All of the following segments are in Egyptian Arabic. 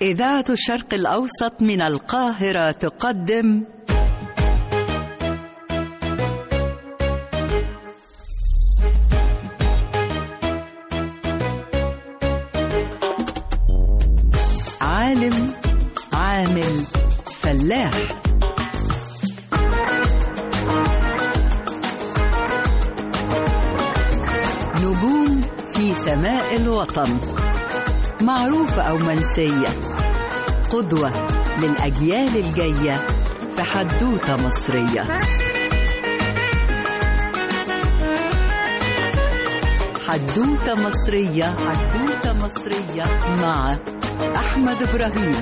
إذاعة الشرق الأوسط من القاهرة تقدم عالم عامل فلاح نجوم في سماء الوطن معروفة أو منسية قدوة للأجيال الجاية في حدوتة مصرية حدوتة مصرية حدوتة مصرية مع أحمد إبراهيم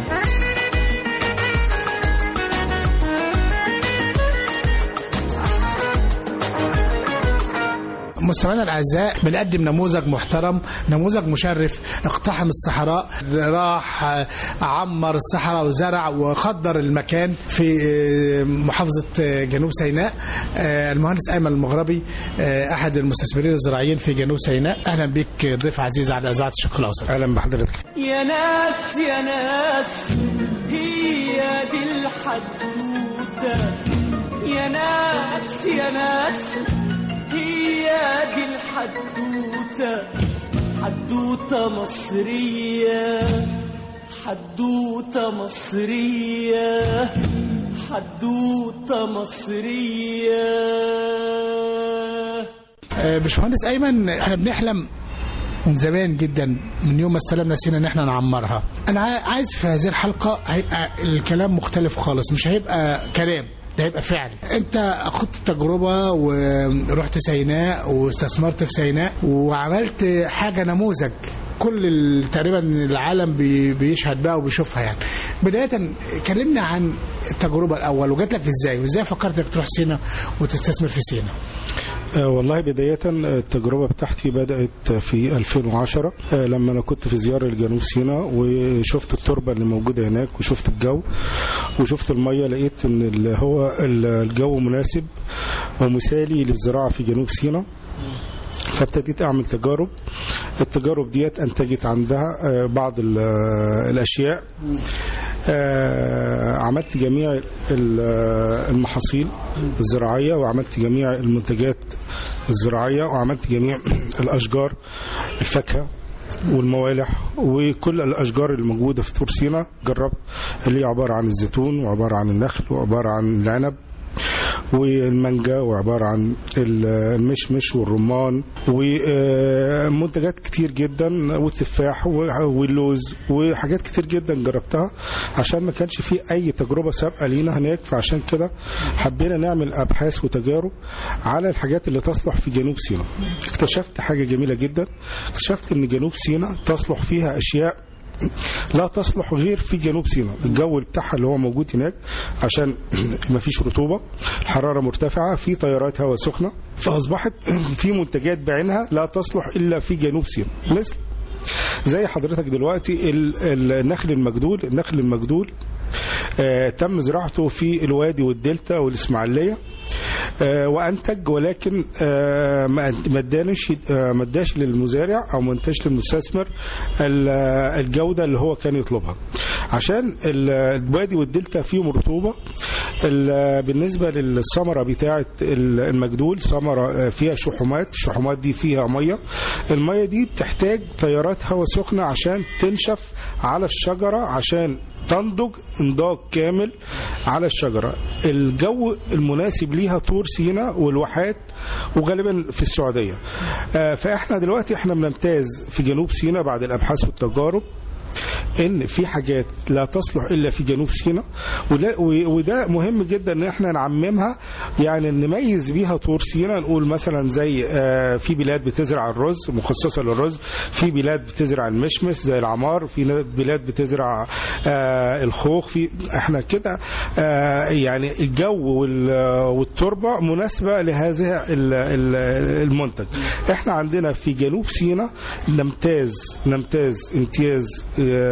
مستمعينا الاعزاء بنقدم نموذج محترم نموذج مشرف اقتحم الصحراء راح عمر الصحراء وزرع وخضر المكان في محافظه جنوب سيناء المهندس ايمن المغربي احد المستثمرين الزراعيين في جنوب سيناء اهلا بك ضيف عزيز على اذاعه الشرق الاوسط اهلا بحضرتك يا ناس يا ناس هي دي الحدوته يا ناس يا ناس هي دي الحدوتة حدوتة مصرية حدوتة مصرية حدوتة مصرية باشمهندس ايمن احنا بنحلم من زمان جدا من يوم ما استلمنا سينا ان احنا نعمرها انا عايز في هذه الحلقه هيبقى الكلام مختلف خالص مش هيبقى كلام ده هيبقى فعل انت خدت تجربه ورحت سيناء واستثمرت في سيناء وعملت حاجه نموذج كل تقريبا العالم بيشهد بقى وبيشوفها يعني بدايه كلمنا عن التجربه الاول وجات لك ازاي وازاي فكرت انك تروح سينا وتستثمر في سينا آه والله بداية التجربة بتاعتي بدأت في 2010 آه لما أنا كنت في زيارة لجنوب سيناء وشفت التربة اللي موجودة هناك وشفت الجو وشفت المية لقيت إن اللي هو الجو مناسب ومثالي للزراعة في جنوب سيناء فابتديت اعمل تجارب التجارب ديت انتجت عندها بعض الاشياء عملت جميع المحاصيل الزراعيه وعملت جميع المنتجات الزراعيه وعملت جميع الاشجار الفاكهه والموالح وكل الاشجار الموجوده في طور سينا جربت اللي هي عباره عن الزيتون وعباره عن النخل وعباره عن العنب والمانجا وعبارة عن المشمش والرمان ومنتجات كتير جدا والتفاح واللوز وحاجات كتير جدا جربتها عشان ما كانش في أي تجربة سابقة لينا هناك فعشان كده حبينا نعمل أبحاث وتجارب على الحاجات اللي تصلح في جنوب سيناء اكتشفت حاجة جميلة جدا اكتشفت ان جنوب سيناء تصلح فيها أشياء لا تصلح غير في جنوب سيناء الجو بتاعها اللي هو موجود هناك عشان ما فيش رطوبة الحرارة مرتفعة في تيارات هواء سخنة فأصبحت في منتجات بعينها لا تصلح إلا في جنوب سيناء مثل زي حضرتك دلوقتي النخل المجدول النخل المجدول آه تم زراعته في الوادي والدلتا والإسماعيلية آه وانتج ولكن آه ما ادانش ما اداش للمزارع او ما اداش للمستثمر الجوده اللي هو كان يطلبها عشان الوادي والدلتا فيهم رطوبه بالنسبه للثمره بتاعه المجدول ثمره فيها شحومات الشحومات دي فيها ميه الميه دي بتحتاج تيارات هواء سخنه عشان تنشف على الشجره عشان تنضج انضاج كامل على الشجرة الجو المناسب ليها طور سينا والواحات وغالبا في السعودية فاحنا دلوقتي احنا بنمتاز في جنوب سينا بعد الابحاث والتجارب ان في حاجات لا تصلح الا في جنوب سيناء وده مهم جدا ان احنا نعممها يعني نميز بيها طور سيناء نقول مثلا زي في بلاد بتزرع الرز مخصصه للرز في بلاد بتزرع المشمش زي العمار في بلاد بتزرع الخوخ في احنا كده يعني الجو والتربه مناسبه لهذا المنتج احنا عندنا في جنوب سيناء نمتاز نمتاز امتياز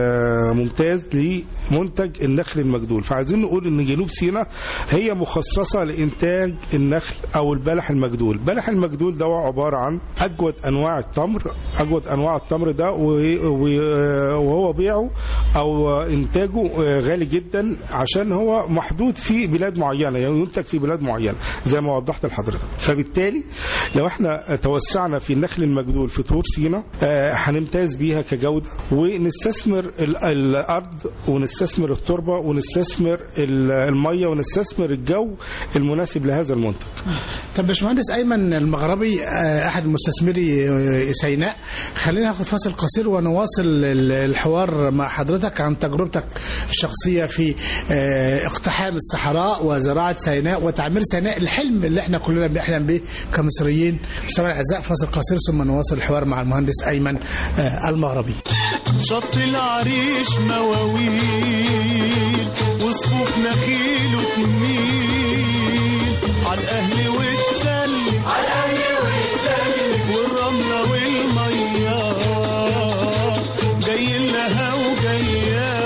آه، ممتاز لمنتج النخل المجدول فعايزين نقول ان جنوب سيناء هي مخصصه لانتاج النخل او البلح المجدول البلح المجدول ده هو عباره عن اجود انواع التمر اجود انواع التمر ده و- و- وهو بيعه او انتاجه آه، غالي جدا عشان هو محدود في بلاد معينه يعني ينتج في بلاد معينه زي ما وضحت لحضرتك فبالتالي لو احنا توسعنا في النخل المجدول في طور سيناء آه، هنمتاز بيها كجوده ونستثمر ال- الارض ونستثمر التربه ونستثمر ال- الميه ونستثمر الجو المناسب لهذا المنتج طب باشمهندس ايمن المغربي آه، احد مستثمري آه، سيناء خلينا ناخد فاصل قصير ونواصل ال- الحوار مع حضرتك عن تجربتك الشخصيه في آه، اقتحام الصحراء وزراعه سيناء وتعمير سيناء الحلم اللي احنا كلنا بنحلم به كمصريين مستمعي الاعزاء فاصل قصير ثم نواصل الحوار مع المهندس ايمن آه، المغربي شط العريش مواويل وصفوف نخيل وتميل على الاهل وتسلم على الاهل وتسلم والرمله والميه جايين لها وجايه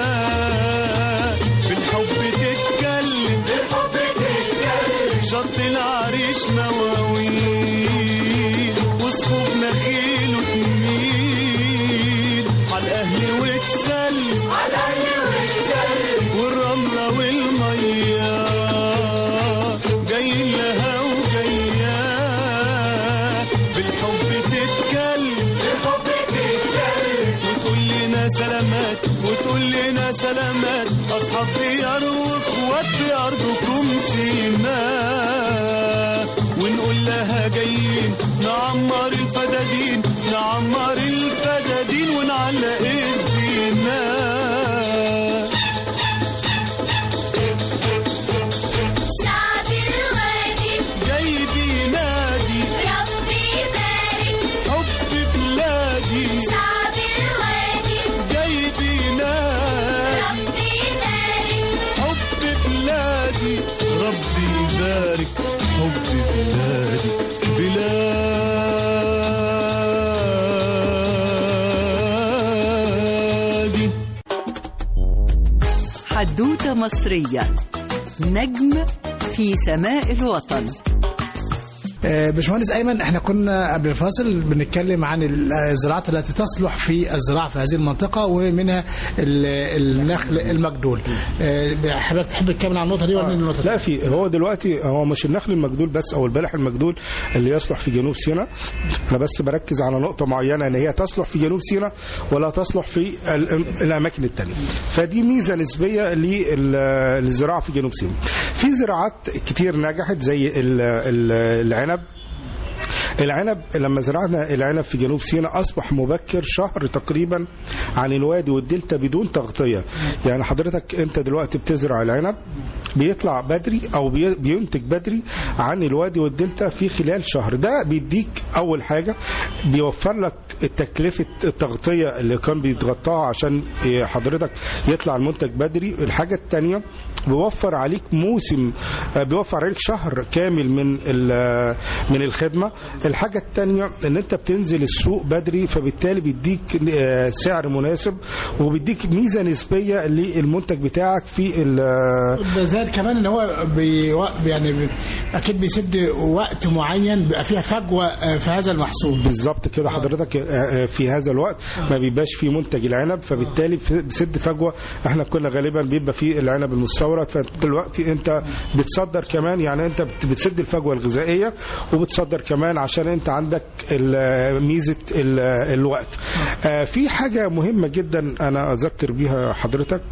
بالحب تتكلم بالحب تتكلم شط العريش مواويل وصفوف نخيل وتميل على الاهل وتسلم على الاهل وتسلم والرمله والميه جايين لها وجايه بالحب تتكلم بالحب تتكلم وتقول لنا سلامات وتقول لنا سلامات اصحاب ديار واخوات في ارضكم سيناء ونقول لها جايين نعمر الفدادين نعمر الفدادين ونعلق الزينة شعب الوادي جاي بينادي ربي يبارك حب بلادي شعب الوادي جاي بينادي ربي يبارك حب بلادي ربي يبارك حب بلادي بلادي حدوتة مصرية نجم في سماء الوطن آه، باشمهندس ايمن احنا كنا قبل الفاصل بنتكلم عن الزراعات التي تصلح في الزراعه في هذه المنطقه ومنها ال- النخل المجدول آه، حضرتك تحب تكمل عن النقطه دي ولا النقطه لا في هو دلوقتي هو مش النخل المجدول بس او البلح المجدول اللي يصلح في جنوب سيناء انا بس بركز على نقطه معينه ان هي تصلح في جنوب سيناء ولا تصلح في ال- الاماكن التانية فدي ميزه نسبيه لل- للزراعه في جنوب سيناء في زراعات كتير نجحت زي ال- ال- العنب العنب لما زرعنا العنب في جنوب سيناء اصبح مبكر شهر تقريبا عن الوادي والدلتا بدون تغطيه يعني حضرتك انت دلوقتي بتزرع العنب بيطلع بدري او بي- بينتج بدري عن الوادي والدلتا في خلال شهر ده بيديك اول حاجه بيوفر لك تكلفه التغطيه اللي كان بيتغطاها عشان حضرتك يطلع المنتج بدري الحاجه الثانيه بيوفر عليك موسم آه، بيوفر عليك شهر كامل من ال- من الخدمه الحاجه الثانيه ان انت بتنزل السوق بدري فبالتالي بيديك آه، سعر مناسب وبيديك ميزه نسبيه للمنتج بتاعك في ال- ده زائد كمان ان هو بي يعني بي اكيد بيسد وقت معين بيبقى فيها فجوه آه، في هذا المحصول بالظبط كده حضرتك آه، آه، في هذا الوقت ما بيبقاش في منتج العنب فبالتالي في- بسد فجوه احنا كنا غالبا بيبقى في العنب المستورد فدلوقتي انت بتصدر كمان يعني انت بت- بتسد الفجوه الغذائيه وبتصدر كمان عشان انت عندك ال- ميزه ال- الوقت آه، في حاجه مهمه جدا انا اذكر بيها حضرتك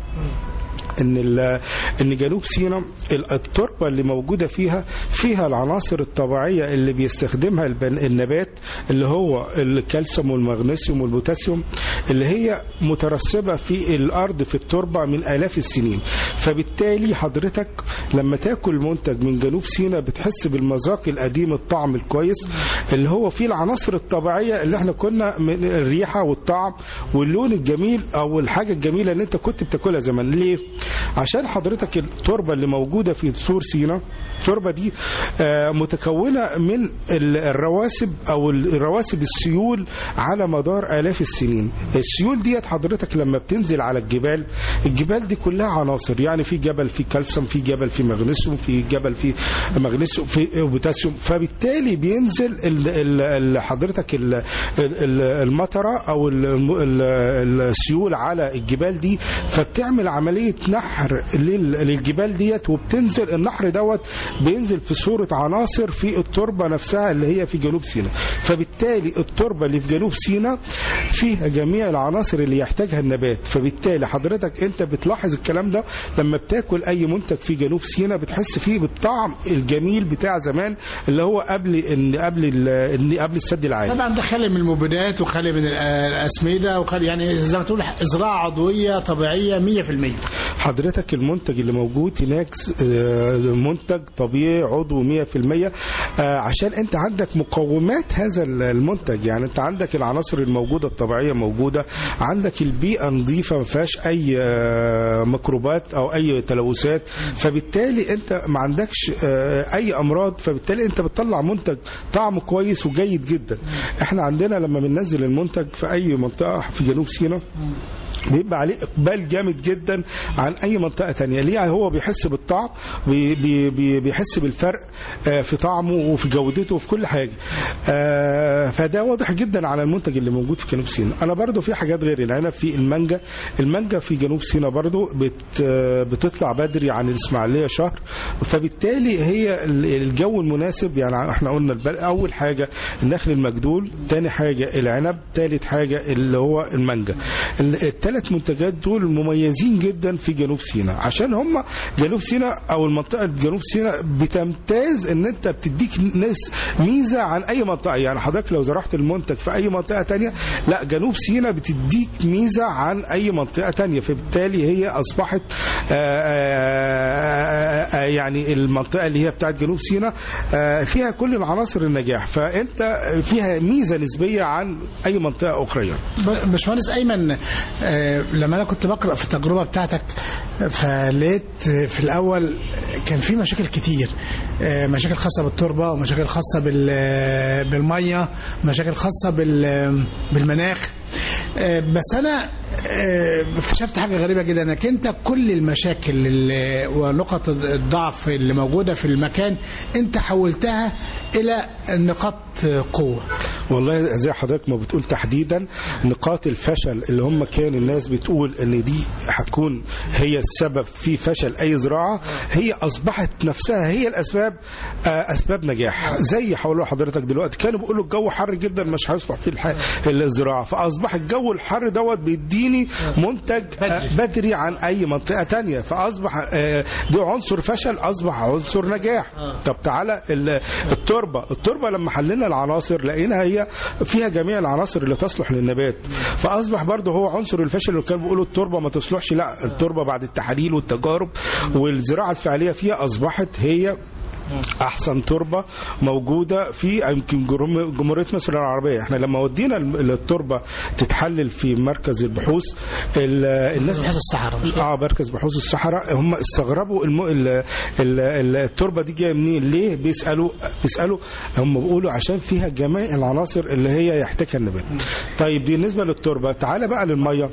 ان ال- ان جنوب سيناء ال- التربه اللي موجوده فيها فيها العناصر الطبيعيه اللي بيستخدمها البن- النبات اللي هو الكالسيوم والمغنيسيوم والبوتاسيوم اللي هي مترسبه في الارض في التربه من الاف السنين فبالتالي حضرتك لما تاكل منتج من جنوب سيناء بتحس بالمذاق القديم الطعم الكويس اللي هو فيه العناصر الطبيعيه اللي احنا كنا من الريحه والطعم واللون الجميل او الحاجه الجميله اللي انت كنت بتاكلها زمان ليه عشان حضرتك التربه اللي موجوده في سور سينا التربه دي آه، متكونه من ال- الرواسب او الرواسب السيول على مدار الاف السنين السيول ديت حضرتك لما بتنزل على الجبال الجبال دي كلها عناصر يعني في جبل فيه كالسيوم في جبل فيه مغنيسيوم في جبل فيه مغنيسيوم في بوتاسيوم فبالتالي بينزل ال- ال- ال- حضرتك ال- ال- المطره او ال- ال- السيول على الجبال دي فبتعمل عمليه نحر لل- للجبال ديت وبتنزل النحر دوت بينزل في صوره عناصر في التربه نفسها اللي هي في جنوب سيناء فبالتالي التربه اللي في جنوب سيناء فيها جميع العناصر اللي يحتاجها النبات فبالتالي حضرتك انت بتلاحظ الكلام ده لما بتاكل اي منتج في جنوب سيناء بتحس فيه بالطعم الجميل بتاع زمان اللي هو قبل ان قبل ال- ان قبل السد العالي طبعا ده خالي من المبيدات وخالي من الأ- الاسمده وخالي يعني زي ما تقول زراعه عضويه طبيعيه 100% حضرتك المنتج اللي موجود هناك آه، منتج طبيعي عضو 100% آه، عشان انت عندك مقومات هذا المنتج يعني انت عندك العناصر الموجوده الطبيعيه موجوده عندك البيئه نظيفه ما فيهاش اي آه، ميكروبات او اي تلوثات فبالتالي انت ما عندكش آه، اي امراض فبالتالي انت بتطلع منتج طعمه كويس وجيد جدا احنا عندنا لما بننزل المنتج في اي منطقه في جنوب سيناء بيبقى عليه اقبال جامد جدا عن اي منطقه تانية ليه هو بيحس بالطعم بي بي بي بيحس بالفرق آه، في طعمه وفي جودته وفي كل حاجه آه، فده واضح جدا على المنتج اللي موجود في جنوب سيناء انا برضو في حاجات غير العنب في المانجا المانجا في جنوب سيناء برضو بت آه، بتطلع بدري عن الاسماعيليه شهر فبالتالي هي ال- الجو المناسب يعني احنا قلنا الب- اول حاجه النخل المجدول تاني حاجه العنب تالت حاجه اللي هو المانجا الثلاث منتجات دول مميزين جدا في جنوب سيناء عشان هم جنوب سيناء او المنطقه جنوب سيناء بتمتاز ان انت بتديك ناس ميزه عن اي منطقه يعني حضرتك لو زرعت المنتج في اي منطقه تانية لا جنوب سيناء بتديك ميزه عن اي منطقه تانية فبالتالي هي اصبحت آه، آه، آه، يعني المنطقه اللي هي بتاعت جنوب سيناء آه، فيها كل العناصر النجاح فانت فيها ميزه نسبيه عن اي منطقه اخرى يعني. ب- باشمهندس ايمن آه، لما انا كنت بقرا في التجربه بتاعتك فلقيت آه، في الاول كان في مشاكل كتير آه، مشاكل خاصه بالتربه ومشاكل خاصه بال- آه، بالميه مشاكل خاصه بال- بالمناخ آه، بس انا آه، اكتشفت حاجه غريبه جدا انك انت كل المشاكل اللي- ونقط الضعف اللي موجوده في المكان انت حولتها الى نقاط قوه والله زي حضرتك ما بتقول تحديدا نقاط الفشل اللي هم كان الناس بتقول ان دي هتكون هي السبب في فشل اي زراعه هي اصبحت نفسها هي الاسباب آه، اسباب نجاح زي حولوا حضرتك دلوقتي كانوا بيقولوا الجو حر جدا مش هيصلح فيه الح- الزراعه فاصبح الجو الحر دوت بيديني منتج آه، بدري عن اي منطقه تانية فاصبح آه، ده عنصر فشل اصبح عنصر نجاح طب تعالى ال- التربه التربه لما حللنا العناصر لقينا هي فيها جميع العناصر اللي تصلح للنبات فاصبح برضه هو عنصر الفشل اللي كانوا بيقولوا التربه ما تصلحش لا التربه بعد التحاليل والتجارب والزراعه الفعليه فيها اصبحت هي احسن تربه موجوده في يمكن جرم- جمهوريه مصر العربيه احنا لما ودينا ال- التربه تتحلل في مركز البحوث ال- الناس بحيث الصحراء مش اه مركز بحوث الصحراء هم استغربوا الم... ال... ال... ال- التربه دي جايه منين ليه بيسالوا بيسالوا هم بيقولوا عشان فيها جميع العناصر اللي هي يحتاجها النبات طيب دي بالنسبه للتربه تعالى بقى للميه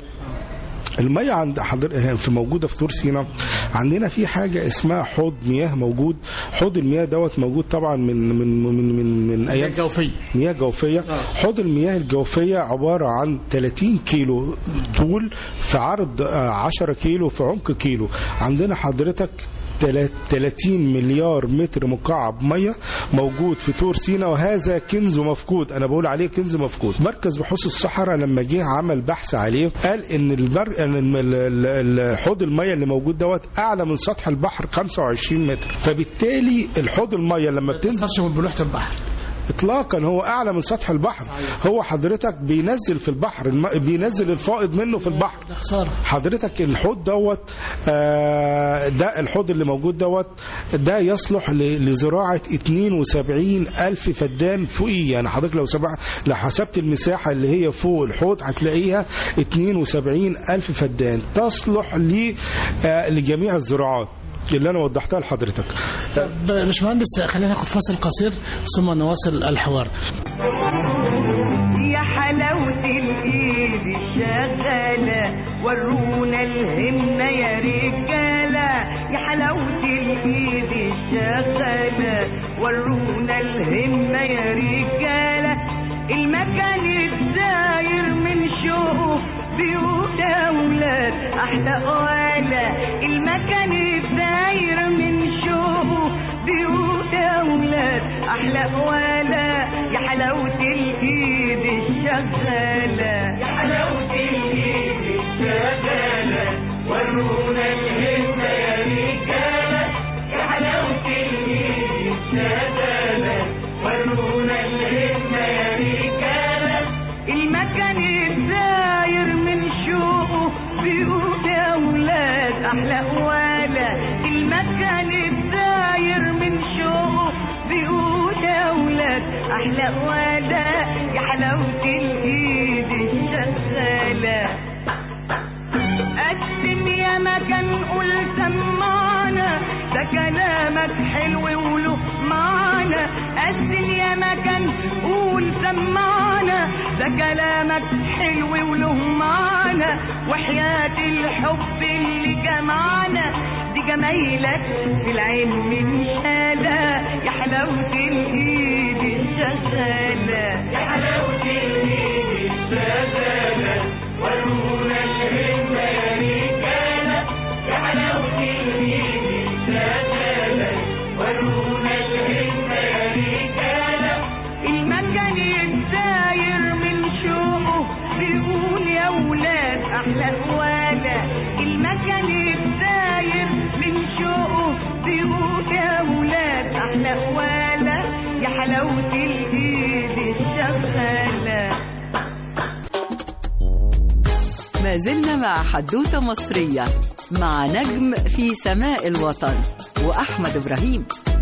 الميه عند حضر في موجوده في طور سيناء عندنا في حاجه اسمها حوض مياه موجود حوض المياه دوت موجود طبعا من من من من, من ايام الجوفيه مياه جوفية حوض المياه الجوفية عبارة عن 30 كيلو طول في عرض آه، 10 كيلو في عمق كيلو عندنا حضرتك تلا- 30 مليار متر مكعب ميه موجود في طور سيناء وهذا كنز مفقود انا بقول عليه كنز مفقود مركز بحوث الصحراء لما جه عمل بحث عليه قال ان المر... إن الم- ال- ال- ال- حوض الميه اللي موجود دوت اعلى من سطح البحر 25 متر فبالتالي الحوض الميه لما بتنزل تنزلش من بلوحه البحر اطلاقا هو اعلى من سطح البحر هو حضرتك بينزل في البحر الم- بينزل الفائض منه في البحر ده خساره حضرتك الحوض دوت آه، ده الحوض اللي موجود دوت ده يصلح ل- لزراعة 72 ألف فدان فوقيه يعني حضرتك لو سبع لو حسبت المساحة اللي هي فوق الحوض هتلاقيها 72 ألف فدان تصلح ل- آه، لجميع الزراعات اللي أنا وضحتها لحضرتك طب باشمهندس خلينا ناخد فاصل قصير ثم نواصل الحوار يا حلاوة الإيد الشغالة ورونا الهمة يا رجالة يا حلاوة الإيد الشغالة ورونا الهمة يا رجالة المكان الداير من شوف بيوت أولاد أحلى قوالة المكان الداير من شوف بيوت أولاد أحلى قوالة يا حلاوة الإيد الشغالة يا حلاوة الإيد الشغالة ورونا الهمة يا رجالة يا حلاوة الإيد الشغالة ورونا الهمة يا رجالة المكان الداير من شوقه بيقول يا أولاد أحلى قوالة المكان الداير من شوقه بيقول يا أولاد أحلى قوالة يا حلاوة الإيد الشغالة قسم يا مكان قول سمعنا ده كلامك حلو وله معنى قسم يا مكان قول سمعنا ده كلامك حلو وله معنى وحياة الحب اللي جمعنا دي جمايلك في العين من شالة يا حلاوة الإيد الشغالة يا حلاوة الإيد الشغالة ورونا الهمة يا رجالة يا حلاوة الإيد الشغالة ورونا الهمة يا رجالة المكان الداير من شوقه بيقول يا ولاد أحلى قوالة المكان الداير من شوقه بيقول يا ولاد أحلى قوالة يا حلاوة الإيد الشغالة ما زلنا مع حدوتة مصرية مع نجم في سماء الوطن وأحمد إبراهيم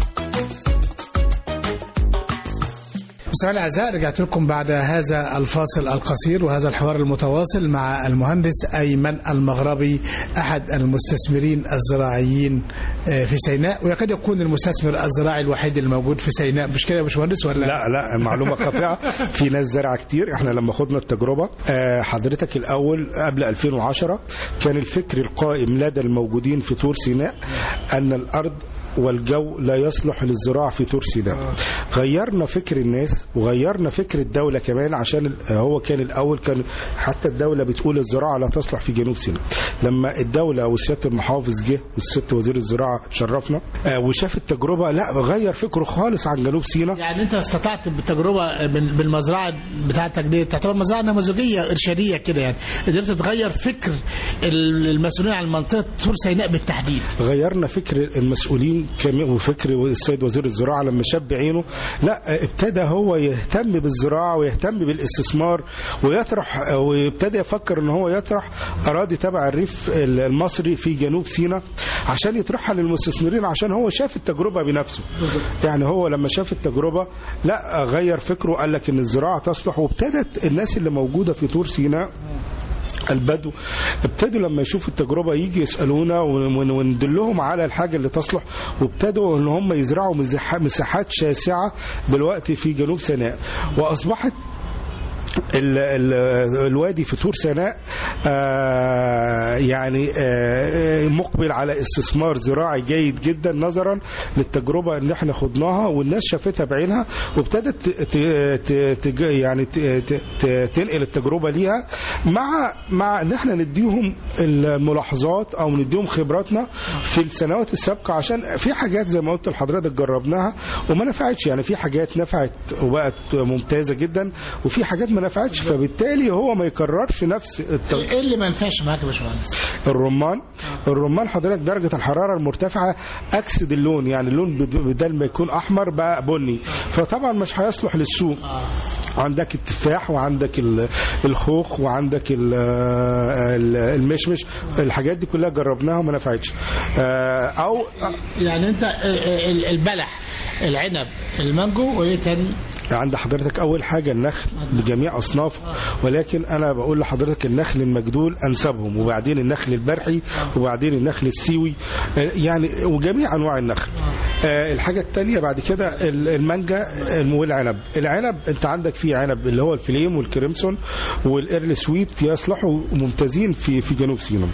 مستمعينا الاعزاء رجعت لكم بعد هذا الفاصل القصير وهذا الحوار المتواصل مع المهندس ايمن المغربي احد المستثمرين الزراعيين آه، في سيناء ويكاد يكون المستثمر الزراعي الوحيد الموجود في سيناء مش كده يا باشمهندس ولا لا لا معلومه قاطعه في ناس زرع كتير احنا لما خدنا التجربه آه، حضرتك الاول قبل 2010 كان الفكر القائم لدى الموجودين في طور سيناء ان الارض والجو لا يصلح للزراعه في طور سيناء غيرنا فكر الناس وغيرنا فكر الدوله كمان عشان ال- هو كان الاول كان حتى الدوله بتقول الزراعه لا تصلح في جنوب سيناء لما الدوله وسياده المحافظ جه والست وزير الزراعه شرفنا آه، وشاف التجربه لا غير فكره خالص عن جنوب سيناء يعني انت استطعت بالتجربه بال- بالمزرعه بتاعتك دي تعتبر مزرعه نموذجيه ارشاديه كده يعني قدرت تغير فكر ال- المسؤولين عن منطقه طور سيناء بالتحديد غيرنا فكر المسؤولين كمان وفكر السيد وزير الزراعه لما شاب عينه لا ابتدى هو يهتم بالزراعه ويهتم بالاستثمار ويطرح وابتدى يفكر ان هو يطرح اراضي تبع الريف المصري في جنوب سيناء عشان يطرحها للمستثمرين عشان هو شاف التجربه بنفسه يعني هو لما شاف التجربه لا غير فكره قال لك ان الزراعه تصلح وابتدت الناس اللي موجوده في طور سيناء البدو ابتدوا لما يشوفوا التجربه يجي يسالونا ون- ون- وندلهم على الحاجه اللي تصلح وابتدوا ان هم يزرعوا مساح- مساحات شاسعه دلوقتي في جنوب سيناء واصبحت ال ال الوادي في طور سيناء آه يعني آه مقبل على استثمار زراعي جيد جدا نظرا للتجربه اللي احنا خضناها والناس شافتها بعينها وابتدت ت- ت- تج- يعني ت- ت- ت- تنقل التجربه ليها مع مع ان احنا نديهم الملاحظات او نديهم خبراتنا في السنوات السابقه عشان في حاجات زي ما قلت لحضرتك جربناها وما نفعتش يعني في حاجات نفعت وبقت ممتازه جدا وفي حاجات ما نفعتش فبالتالي هو ما يكررش نفس الت... ايه اللي ما ينفعش معاك يا باشمهندس؟ الرمان الرمان حضرتك درجة الحرارة المرتفعة أكسد اللون يعني اللون بد- بدل ما يكون أحمر بقى بني فطبعا مش هيصلح للسوق عندك التفاح وعندك ال- الخوخ وعندك ال- ال- المشمش الحاجات دي كلها جربناها وما نفعتش آه، أو يعني انت ال- ال- البلح العنب المانجو وايه تاني؟ عند حضرتك اول حاجه النخل بجميع اصنافه ولكن انا بقول لحضرتك النخل المجدول انسبهم وبعدين النخل البرحي وبعدين النخل السيوي آه، يعني وجميع انواع النخل آه، الحاجه الثانيه بعد كده ال- المانجا الم- والعنب العنب انت عندك فيه عنب اللي هو الفليم والكريمسون والايرل سويت يصلحوا ممتازين في في جنوب سيناء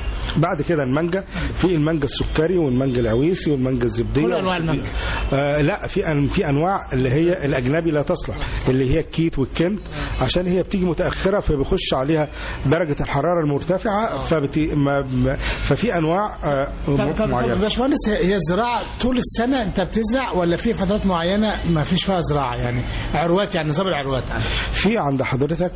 بعد كده المانجا في المانجا السكري والمانجا العويسي والمانجا الزبديه كل أنواع المانجا. آه لا في أن في انواع اللي هي الاجنبي لا تصلح اللي هي الكيت والكنت عشان هي بتيجي متاخره فبيخش عليها درجه الحراره المرتفعه فبت... ما... ما... ففي انواع آه طب طب طب معينه باشمهندس هي هي الزراعه طول السنه انت بتزرع ولا في فترات معينه ما فيش فيها زراعه يعني عروات يعني نظام العروات يعني. في عند حضرتك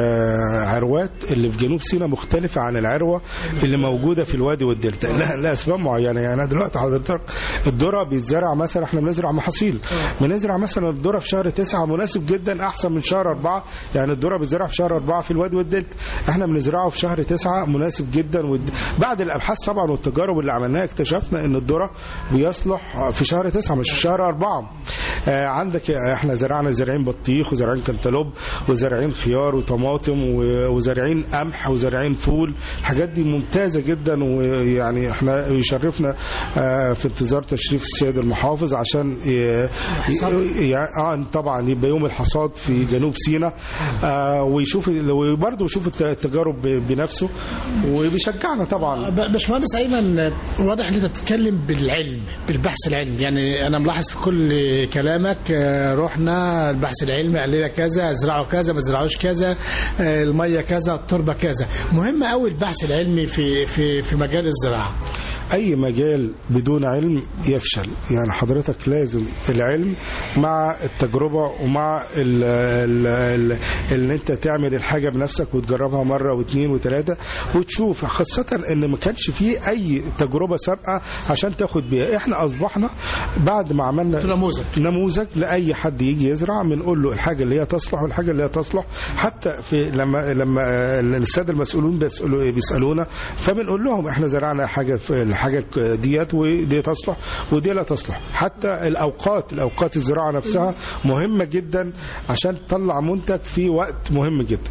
آه، عروات اللي في جنوب سيناء مختلفة عن العروة اللي موجودة في الوادي والدلتا لا لأسباب معينة يعني أنا دلوقتي حضرتك الذرة بيتزرع مثلا احنا بنزرع محاصيل بنزرع مثلا الذرة في شهر تسعة مناسب جدا أحسن من شهر أربعة يعني الذرة بيتزرع في شهر أربعة في الوادي والدلتا احنا بنزرعه في شهر تسعة مناسب جدا ود... بعد الأبحاث طبعا والتجارب اللي عملناها اكتشفنا إن الذرة بيصلح في شهر تسعة مش في شهر أربعة آه، عندك احنا زرعنا زارعين بطيخ وزارعين كنتالوب وزارعين خيار وطماطم و- وزارعين قمح وزارعين فول الحاجات دي ممتازة جدا ويعني احنا يشرفنا آه، في انتظار تشريف السيد المحافظ عشان ي- ي- اه طبعا يبقى يوم الحصاد في جنوب سيناء آه، ويشوف وبرضه يشوف الت- التجارب ب- بنفسه وبيشجعنا طبعا ب- باشمهندس ايمن واضح ان انت بتتكلم بالعلم بالبحث العلمي يعني انا ملاحظ في كل كلامك آه، رحنا البحث العلمي قال لنا كذا ازرعوا كذا ما تزرعوش كذا آه، الميه كذا التربه كذا مهم قوي البحث العلمي في في في مجال الزراعه اي مجال بدون علم يفشل يعني حضرتك لازم العلم مع التجربه ومع ال ال ال ان انت تعمل الحاجه بنفسك وتجربها مره واثنين وثلاثه وتشوف خاصه ان ما كانش فيه اي تجربه سابقه عشان تاخد بيها احنا اصبحنا بعد ما عملنا نموذج. نموذج لاي حد يجي يزرع بنقول له الحاجه اللي هي تصلح والحاجه اللي هي تصلح حتى في لما لما الساده المسؤولون بيسالوا بيسالونا فبنقول لهم احنا زرعنا حاجه في الحاجه ديت ودي تصلح ودي لا تصلح حتى الاوقات الاوقات الزراعه نفسها مهمه جدا عشان تطلع منتج في وقت مهم جدا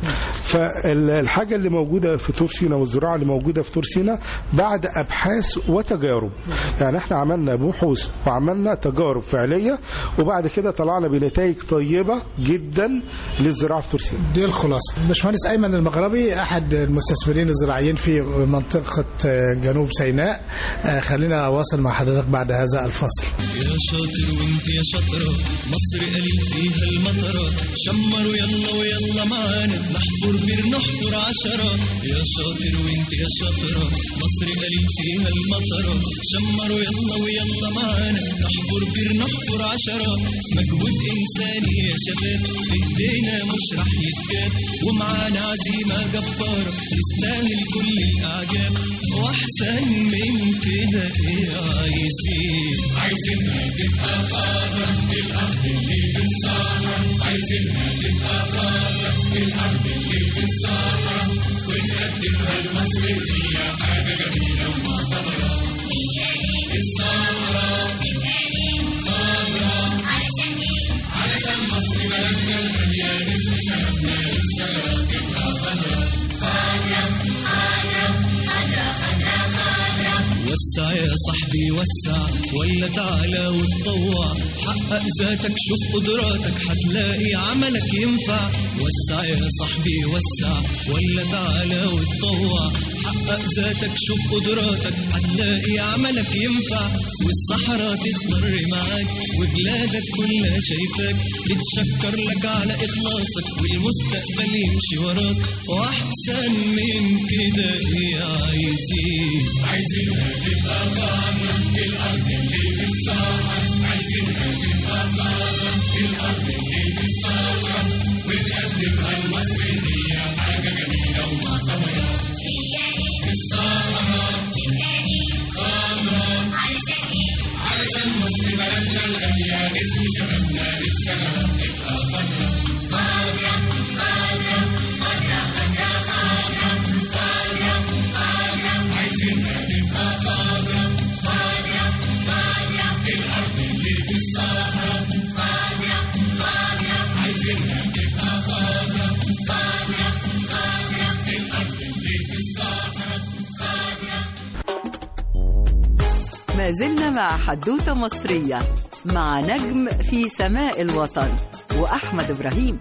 فالحاجه اللي موجوده في طور سيناء والزراعه اللي موجوده في طور سيناء بعد ابحاث وتجارب يعني احنا عملنا بحوث وعملنا تجارب فعليه وبعد كده طلعنا بنتائج طيبه جدا للزراعه في طور سيناء دي الخلاصة باشمهندس أيمن المغربي أحد المستثمرين الزراعيين في منطقة آه، جنوب سيناء آه، خلينا أواصل مع حضرتك بعد هذا الفصل يا شاطر وانت يا شاطرة مصر قليل فيها المطرة شمروا يلا ويلا معانا نحفر بير نحفر عشرة يا شاطر وانت يا شاطرة مصر قليل فيها المطرة شمروا يلا ويلا معانا نحفر بير نحفر عشرة مجهود إنساني يا شباب في ايدينا مش راح يتجاب ومعانا عزيمة جبارة تستاهل كل الأعجاب وأحسن من كده إيه عايزين عايزينها تبقى خضرا الأرض اللي في الصحراء عايزينها تبقى خضرا الأرض اللي في الصحراء ونقدمها لمصر هي حاجة جميلة ومعتبرة الصحراء خضرا علشان مصر بلدنا الغالية نسم شرفنا للشجرة تبقى خضرا وسع يا صاحبي وسع ولا تعالى وتطوع حقق ذاتك شوف قدراتك هتلاقي عملك ينفع وسع يا صاحبي وسع ولا تعالى وتطوع حقق ذاتك شوف قدراتك هتلاقي عملك ينفع والصحراء تضطر معاك وبلادك كلها شايفاك بتشكر لك على إخلاصك والمستقبل يمشي وراك وأحسن من كده إيه عايزين عايزينها تبقى خضرا الأرض اللي في الصحراء عايزينها تبقى خضرا الأرض اللي في الصحراء ونقدمها لمصر ما زلنا مع حدوتة مصرية مع نجم في سماء الوطن وأحمد إبراهيم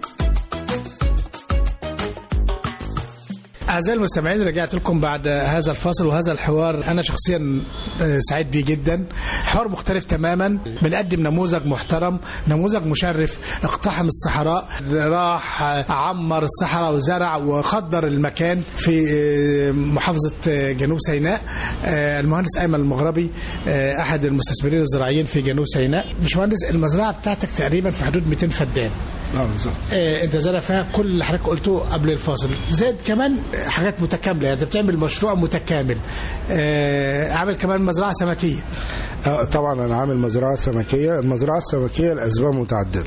أعزائي المستمعين رجعت لكم بعد هذا الفاصل وهذا الحوار أنا شخصيا آه، سعيد بيه جدا حوار مختلف تماما بنقدم نموذج محترم نموذج مشرف اقتحم الصحراء راح آه، عمر الصحراء وزرع وخضر المكان في آه، محافظة آه، جنوب سيناء آه، المهندس أيمن المغربي آه، أحد المستثمرين الزراعيين في جنوب سيناء باشمهندس المزرعة بتاعتك تقريبا في حدود 200 فدان اه بالظبط آه، انت زرع فيها كل اللي حضرتك قلته قبل الفاصل زائد كمان حاجات متكامله يعني انت بتعمل مشروع متكامل آه، عامل كمان مزرعه سمكيه آه طبعا انا عامل مزرعه سمكيه المزرعه السمكيه لاسباب متعدده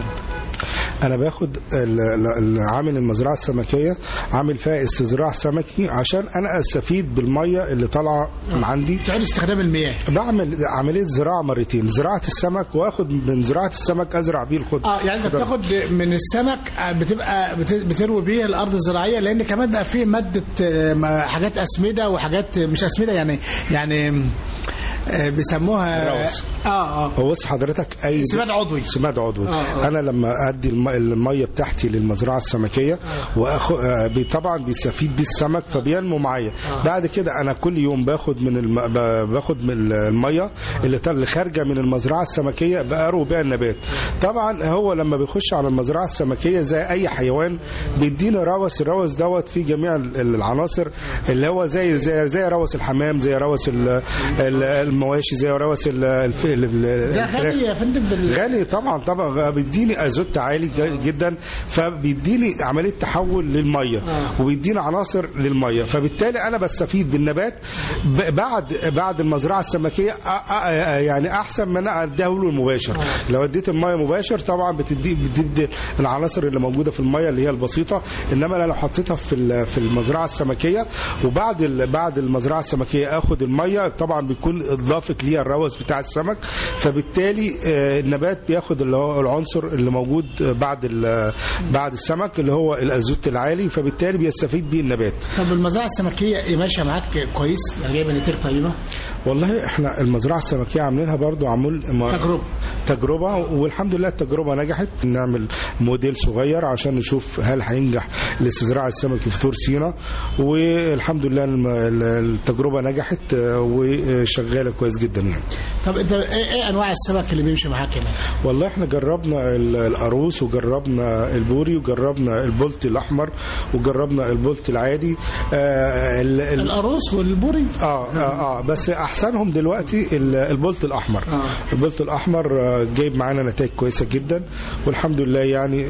انا باخد ال- ال- ال- عامل المزرعه السمكيه عامل فيها استزراع سمكي عشان انا استفيد بالميه اللي طالعه من عندي تعيد استخدام المياه بعمل عمليه زراعه مرتين زراعه السمك واخد من زراعه السمك ازرع بيه الخضر اه يعني انت بتاخد من السمك آه، بتبقى بت- بتروي بيه الارض الزراعيه لان كمان بقى فيه ماده آه، ما- حاجات اسمده وحاجات مش اسمده يعني يعني آه، بيسموها الروث. اه اه هو بص حضرتك اي سماد عضوي سماد عضوي آه، آه. انا لما ادي الم- الميه بتاعتي للمزرعه السمكيه واخد طبعا بيستفيد بيه السمك فبينمو معايا بعد كده انا كل يوم باخد من الم... ب- باخد من الميه اللي طل- اللي خارجه من المزرعه السمكيه بقروا بيها النبات طبعا هو لما بيخش على المزرعه السمكيه زي اي حيوان بيدينا روث الروث دوت فيه جميع ال- العناصر اللي هو زي زي زي روث الحمام زي روث ال- ال- المواشي زي روث ال- الف... ال- ال- ده الفراخ. غني يا فندم بال... غني طبعا طبعا بيديني ازوت عالي ج- جدا فبيديني عمليه تحول للميه آه. وبيديني عناصر للميه فبالتالي انا بستفيد بالنبات ب- بعد بعد المزرعه السمكيه أ- أ- يعني احسن من انا اديه له مباشر لو اديت الميه مباشر طبعا بتدي بتدي العناصر اللي موجوده في الميه اللي هي البسيطه انما انا لو حطيتها في ال- في المزرعه السمكيه وبعد ال- بعد المزرعه السمكيه اخد الميه طبعا بيكون اضافت ليها الروث بتاع السمك فبالتالي آه، النبات بياخد اللي هو العنصر اللي موجود بعد ال- بعد السمك اللي هو الازوت العالي فبالتالي بيستفيد بيه النبات طب المزرعه السمكيه إيه ماشيه معاك كويس يعني جايبه نتيجه طيبه والله احنا المزرعه السمكيه عاملينها برضو عمول تجربه تجربه والحمد لله التجربه نجحت نعمل موديل صغير عشان نشوف هل هينجح الاستزراع السمكي في طور سينا والحمد لله الم- التجربه نجحت آه، وشغاله كويس جدا يعني طب انت ايه, إيه انواع السمك اللي بيمشي معاك هنا والله احنا جربنا ال- القاروص وجربنا البوري وجربنا البولت الاحمر وجربنا البولت العادي آه ال- ال- القاروص والبوري اه اه اه بس احسنهم دلوقتي ال- البولت الاحمر آه. البولت الاحمر آه، جايب معانا نتائج كويسه جدا والحمد لله يعني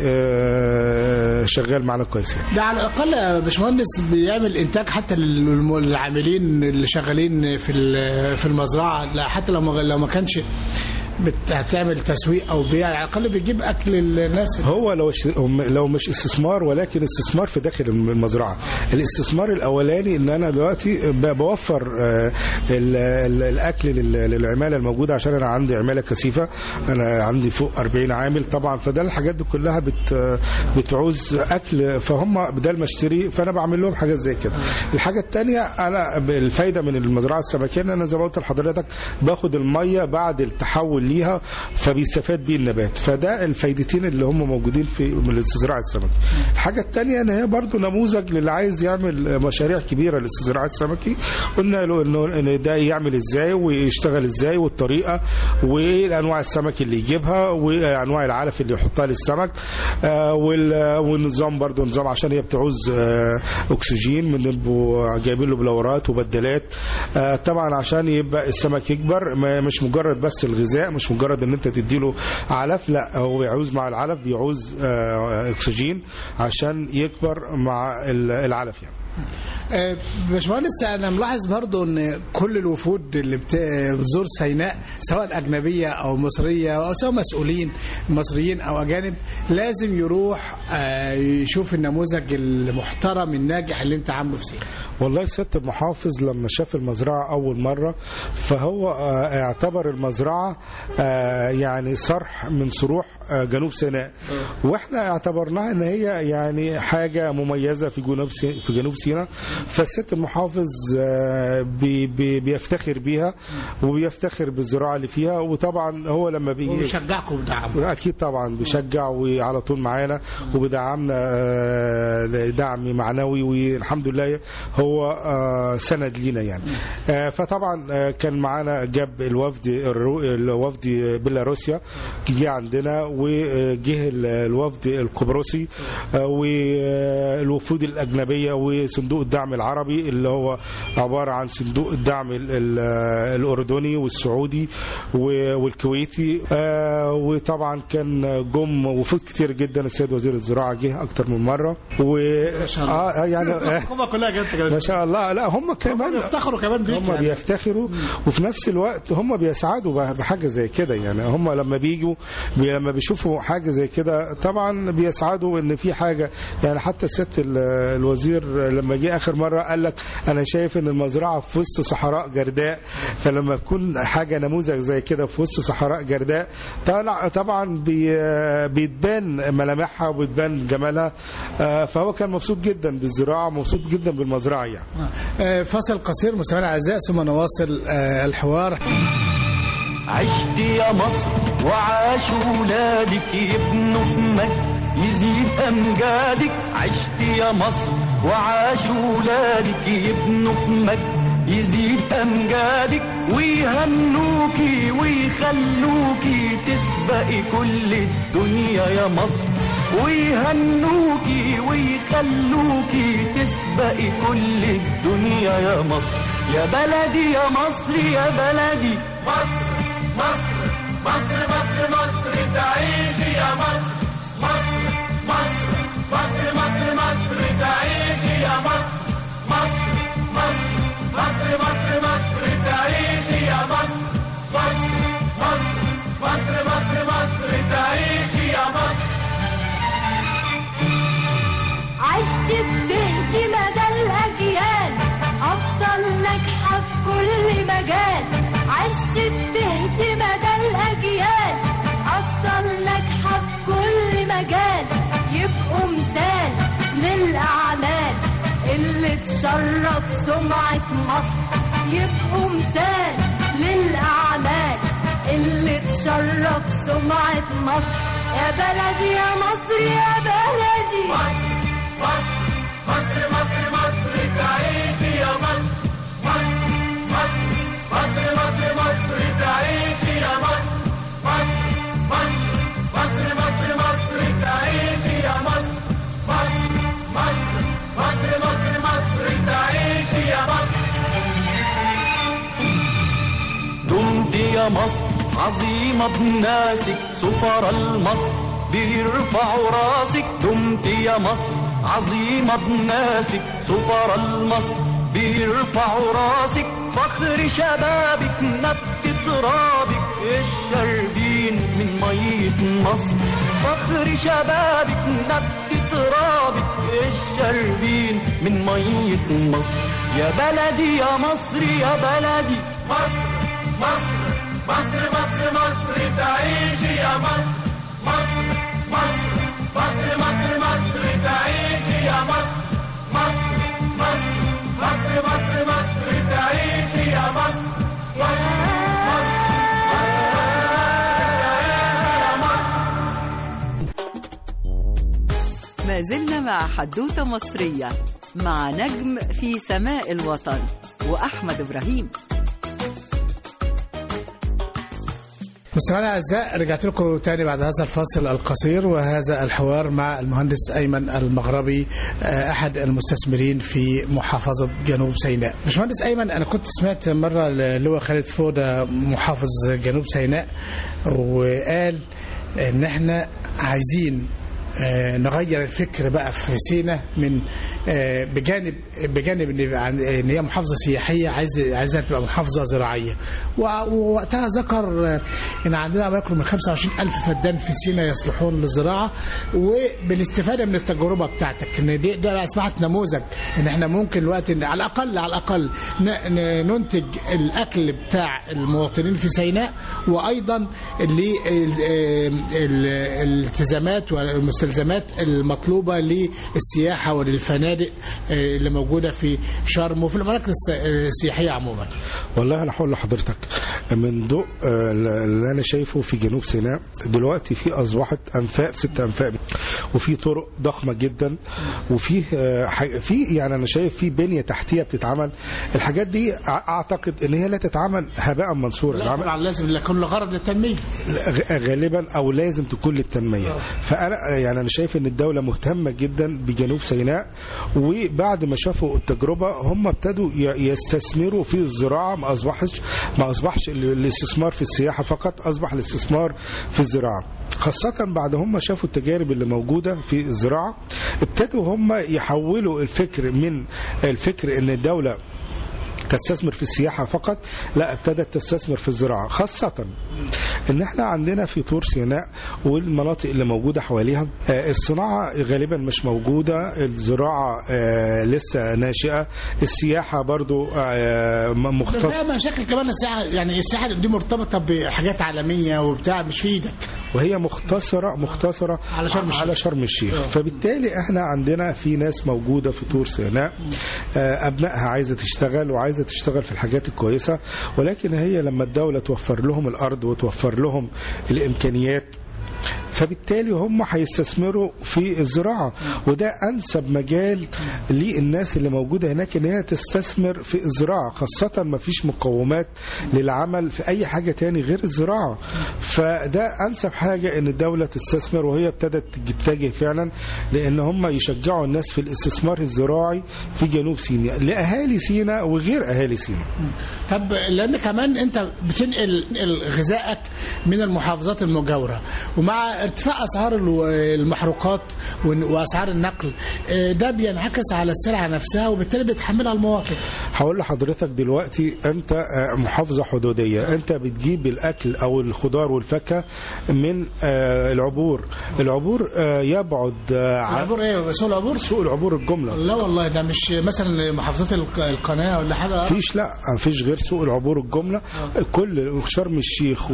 آه شغال معانا كويس ده على الاقل يا باشمهندس بيعمل انتاج حتى للم- للعاملين اللي شغالين في ال- في المزرعه لا حتى لو ما لو ما كانش بت- هتعمل تسويق او بيع على الاقل بيجيب اكل للناس هو لو ش- هم- لو مش استثمار ولكن استثمار في داخل المزرعه الاستثمار الاولاني ان انا دلوقتي ب- بوفر آه، ال- ال- الاكل لل- للعماله الموجوده عشان انا عندي عماله كثيفه انا عندي فوق 40 عامل طبعا فده الحاجات دي كلها بت بتعوز اكل فهم بدل ما اشتري فانا بعمل لهم حاجات زي كده الحاجه الثانيه انا الفايده من المزرعه السمكيه ان انا زي ما قلت لحضرتك باخد الميه بعد التحول ليها فبيستفاد بيه النبات فده الفايدتين اللي هم موجودين في من الاستزراع السمكي الحاجه الثانيه ان هي برضو نموذج للي عايز يعمل مشاريع كبيره للاستزراع السمكي قلنا له انه ان ده يعمل ازاي ويشتغل ازاي والطريقه وايه انواع السمك اللي يجيبها وانواع العلف اللي يحطها للسمك آه، وال- والنظام برضو نظام عشان هي بتعوز آه، اكسجين بنبقوا جايبين له بلورات وبدلات آه، طبعا عشان يبقى السمك يكبر ما- مش مجرد بس الغذاء مش مجرد ان انت تديله علف لا هو يعوز مع العلف بيعوز آه، اكسجين عشان يكبر مع ال- العلف يعني آه، باشمهندس انا ملاحظ برضو ان كل الوفود اللي بت- بتزور سيناء سواء اجنبيه او مصريه او سواء مسؤولين مصريين او اجانب لازم يروح آه، يشوف النموذج المحترم الناجح اللي انت عامله في سيناء والله سيادة المحافظ لما شاف المزرعة أول مرة فهو آه، اعتبر المزرعة آه، يعني صرح من صروح آه، جنوب سيناء واحنا اعتبرناها ان هي يعني حاجه مميزه في جنوب سي- في جنوب سيناء فالست المحافظ آه، بي بي بيفتخر بيها وبيفتخر بالزراعه اللي فيها وطبعا هو لما بيجي وبيشجعكم ودعمكم اكيد طبعا بيشجع وعلى طول معانا وبيدعمنا آه، دعم معنوي والحمد لله هو آه، سند لينا يعني آه، فطبعا آه، كان معانا جاب الوفد الرو- الوفد بيلاروسيا جه عندنا وجه ال- الوفد القبرصي آه، والوفود الاجنبيه وصندوق الدعم العربي اللي هو عباره عن صندوق الدعم ال- ال- الاردني والسعودي و- والكويتي آه، وطبعا كان جم وفود كتير جدا السيد وزير الزراعه جه اكتر من مره و اه يعني آه، الحكومه كلها جت ما شاء الله لا هم كمان بيفتخروا كمان بيك هم يعني. بيفتخروا وفي نفس الوقت هم بيسعدوا ب- بحاجه زي كده يعني هم لما بيجوا بي لما بيشوفوا حاجه زي كده طبعا بيسعدوا ان في حاجه يعني حتى الست ال- الوزير لما جه اخر مره قال لك انا شايف ان المزرعه في وسط صحراء جرداء فلما تكون حاجه نموذج زي كده في وسط صحراء جرداء طلع طبعا بي بيتبان ملامحها وبتبان جمالها آه، فهو كان مبسوط جدا بالزراعه مبسوط جدا بالمزرعه يعني آه، فاصل قصير مستمعينا الاعزاء ثم نواصل آه، الحوار عشت يا مصر وعاش ولادك يبنوا في مجد يزيد أمجادك عشت يا مصر وعاش ولادك يبنوا في مجد يزيد أمجادك ويهنوكي ويخلوكي تسبقي كل الدنيا يا مصر ويهنوكي ويخلوكي تسبقي كل الدنيا يا مصر يا بلدي يا مصر يا بلدي مصر مصر مصر مصر مصر تعيشي يا مصر مصر مصر مصر مصر مصر تعيشي يا مصر مصر مصر مصر مصر مصر تعيشي يا مصر مصر مصر مصر مصر مصر تعيشي يا مصر عشت بتهدي مدى الأجيال أفضل ناجحة في كل مجال عشت بتهدي مدى الأجيال أفضل ناجحة في كل مجال يبقوا مثال للأعمال اللي تشرف سمعة مصر يبقوا مثال للأعمال اللي تشرف سمعة مصر يا بلدي يا مصر يا بلدي مصر مصر مصر مصر تعيشي يا مصر مصر مصر مصر مصر مصر تعيشي يا مصر مصر مصر مصر مصر مصر تعيشي يا مصر مصر مصر مصر مصر مصر تعيشي يا مصر دمت يا مصر عظيمة بناسك سفر المصر بيرفعوا راسك دمت يا مصر عظيمة بناسك سفر المصر بيرفعوا راسك فخر شبابك نبت ترابك الشربين من مية مصر فخر شبابك نبت ترابك الشربين من مية مصر يا بلدي يا مصر يا بلدي مصر مصر مصر مصر مصر تعيشي يا مصر مصر مصر مصر مصر مصر تعيشي يا مصر مصر مصر مصر مصر مصر تعيشي يا مصر مصر ما زلنا مع حدوتة مصرية مع نجم في سماء الوطن وأحمد إبراهيم مستمعينا الاعزاء رجعت لكم تاني بعد هذا الفاصل القصير وهذا الحوار مع المهندس ايمن المغربي آه، احد المستثمرين في محافظه جنوب سيناء. باشمهندس ايمن انا كنت سمعت مره اللواء خالد فوده محافظ جنوب سيناء وقال ان احنا عايزين آه، نغير الفكر بقى في سينا من آه، بجانب بجانب ان يبقى عن- ان هي محافظه سياحيه عايز عايزها تبقى محافظه زراعيه و- ووقتها ذكر آه، ان عندنا ما يقرب من 25 الف فدان في سينا يصلحون للزراعه وبالاستفاده من التجربه بتاعتك ان دي ده اصبحت نموذج ان احنا ممكن الوقت إن على الاقل على الاقل ن- ن- ننتج الاكل بتاع المواطنين في سيناء وايضا للالتزامات والمستلزمات المطلوبه للسياحه وللفنادق آه، اللي موجوده في شرم وفي المراكز الس- السياحيه عموما. والله انا هقول لحضرتك من ضوء آه، اللي انا شايفه في جنوب سيناء دلوقتي في اصبحت انفاق ست انفاق وفي طرق ضخمه جدا وفي آه، ح- في يعني انا شايف في بنيه تحتيه بتتعمل الحاجات دي أع- اعتقد ان هي لا تتعمل هباء منصورا لا العمل- طبعا لازم يكون لغرض للتنميه. غ- غالبا او لازم تكون للتنميه فانا يعني انا شايف ان الدوله مهتمه جدا بجنوب سيناء وبعد ما شافوا التجربه هم ابتدوا ي- يستثمروا في الزراعه ما اصبحش ما اصبحش ال- الاستثمار في السياحه فقط اصبح الاستثمار في الزراعه خاصة بعد هم شافوا التجارب اللي موجودة في الزراعة ابتدوا هم يحولوا الفكر من الفكر ان الدولة تستثمر في السياحة فقط لا ابتدت تستثمر في الزراعة خاصة ان احنا عندنا في طور سيناء والمناطق اللي موجودة حواليها آه، الصناعة غالبا مش موجودة الزراعة آه، لسه ناشئة السياحة برضو آه، م- مختص ده مشاكل كمان السياحه يعني السياحه دي مرتبطه بحاجات عالميه وبتاع مش في ايدك. وهي مختصرة مختصرة على شرم الشيخ. على شرم الشيخ فبالتالي احنا عندنا في ناس موجودة في طور سيناء آه، أبنائها عايزة تشتغل وعايزة تشتغل في الحاجات الكويسة ولكن هي لما الدولة توفر لهم الأرض وتوفر لهم الإمكانيات فبالتالي هم هيستثمروا في الزراعة وده أنسب مجال للناس اللي موجودة هناك إن هي تستثمر في الزراعة خاصة ما فيش مقومات للعمل في أي حاجة تاني غير الزراعة فده أنسب حاجة إن الدولة تستثمر وهي ابتدت تتجه فعلا لأن هم يشجعوا الناس في الاستثمار الزراعي في جنوب سيناء لأهالي سيناء وغير أهالي سيناء طب لان كمان انت بتنقل نقل غذائك من المحافظات المجاوره ومع ارتفاع اسعار الو- المحروقات وإن- واسعار النقل آه، ده بينعكس على السلعه نفسها وبالتالي بيتحملها المواطن هقول لحضرتك دلوقتي انت آه، محافظه حدوديه انت بتجيب الاكل او الخضار والفاكهه من آه، العبور العبور آه، يبعد آه، عن العبور ايه سوق العبور سوق العبور الجمله لا والله ده مش مثلا محافظات الق- القناه ولا حاجه مفيش لا مفيش غير سوق العبور الجمله كل شرم الشيخ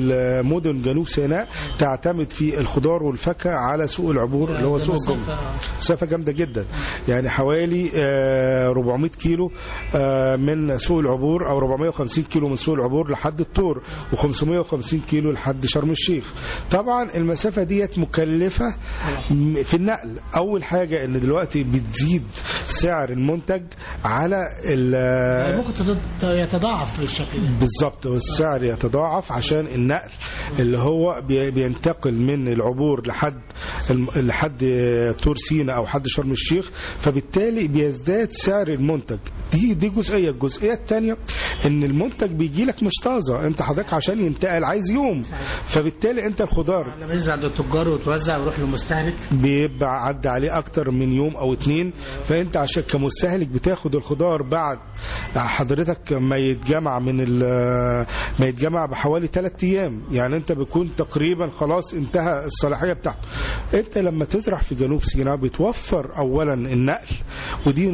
والمدن جنوب سيناء تعتمد في الخضار والفاكهه على سوق العبور اللي هو ده سوق مسافة. الجمله مسافه جامده جدا يعني حوالي آه، 400 كيلو آه، من سوق العبور او 450 كيلو من سوق العبور لحد الطور و550 كيلو لحد شرم الشيخ طبعا المسافه ديت مكلفه م- في النقل اول حاجه ان دلوقتي بتزيد سعر المنتج على ال- يعني ممكن تت- يتضاعف بالشكل ده بالظبط والسعر يتضاعف عشان النقل اللي هو بي- بينتقل من العبور لحد الم- لحد طور سينا او حد شرم الشيخ فبالتالي بيزداد سعر المنتج دي دي جزئيه الجزئيه الثانيه ان المنتج بيجي لك مش طازه انت حضرتك عشان ينتقل عايز يوم فبالتالي انت الخضار لما ينزل عند التجار وتوزع ويروح للمستهلك بيبقى عدى عليه اكتر من يوم او اتنين فانت عشان كمستهلك بتاخد الخضار بعد حضرتك ما يتجمع من ال- ما يتجمع بحوالي ثلاث ايام يعني انت بيكون تقريبا خلاص انتهى الصلاحيه بتاعته انت لما تزرع في جنوب سيناء بتوفر اولا النقل ودي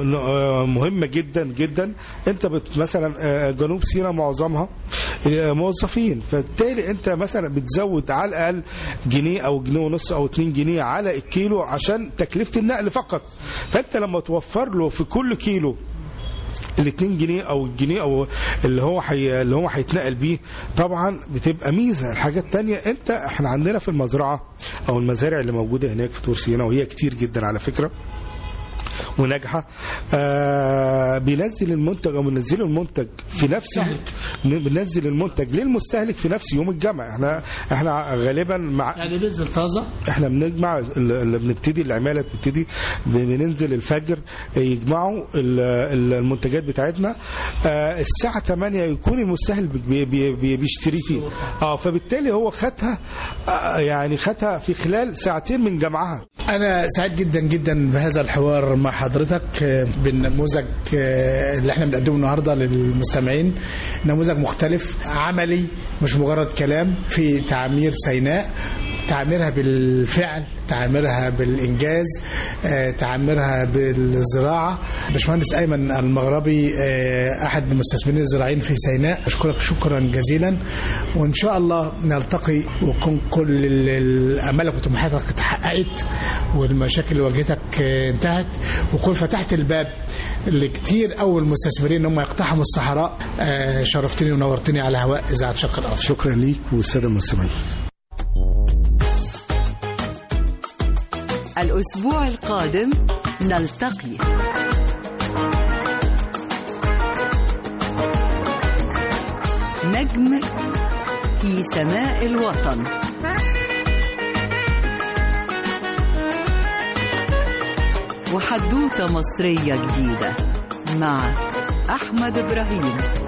مهمه جدا جدا انت بت مثلا آه، جنوب سيناء معظمها آه، موظفين فبالتالي انت مثلا بتزود على الاقل جنيه او جنيه ونص او 2 جنيه على الكيلو عشان تكلفه النقل فقط فانت لما توفر له في كل كيلو ال 2 جنيه او الجنيه او اللي هو حي... اللي هو هيتنقل بيه طبعا بتبقى ميزه الحاجه الثانيه انت احنا عندنا في المزرعه او المزارع اللي موجوده هناك في طور سيناء وهي كتير جدا على فكره وناجحه آه بينزل المنتج او بننزله المنتج في نفس بننزل المنتج للمستهلك في نفس يوم الجمع احنا احنا غالبا مع يعني بينزل طازه احنا بنجمع اللي بنبتدي العماله بتبتدي بننزل الفجر يجمعوا ال- ال- المنتجات بتاعتنا آه، الساعه 8 يكون المستهلك بي- بي- بي- بيشتري فيه اه فبالتالي هو خدها آه، يعني خدها في خلال ساعتين من جمعها أنا سعيد جدا جدا بهذا الحوار مع حضرتك آه، بالنموذج آه، اللي احنا بنقدمه النهارده للمستمعين نموذج مختلف عملي مش مجرد كلام في تعمير سيناء تعميرها بالفعل تعميرها بالإنجاز آه، تعميرها بالزراعة باشمهندس أيمن المغربي آه، أحد المستثمرين الزراعيين في سيناء أشكرك شكرا جزيلا وإن شاء الله نلتقي ويكون كل ال- الأمالك وطموحاتك اتحققت والمشاكل اللي واجهتك آه، انتهت وكون فتحت الباب لكتير أول المستثمرين إن هم يقتحموا الصحراء آه، شرفتني ونورتني على هواء إذاعة شق الأرض شكرا ليك والساده المستمعين الأسبوع القادم نلتقي نجم في سماء الوطن وحدوتة مصرية جديدة مع أحمد إبراهيم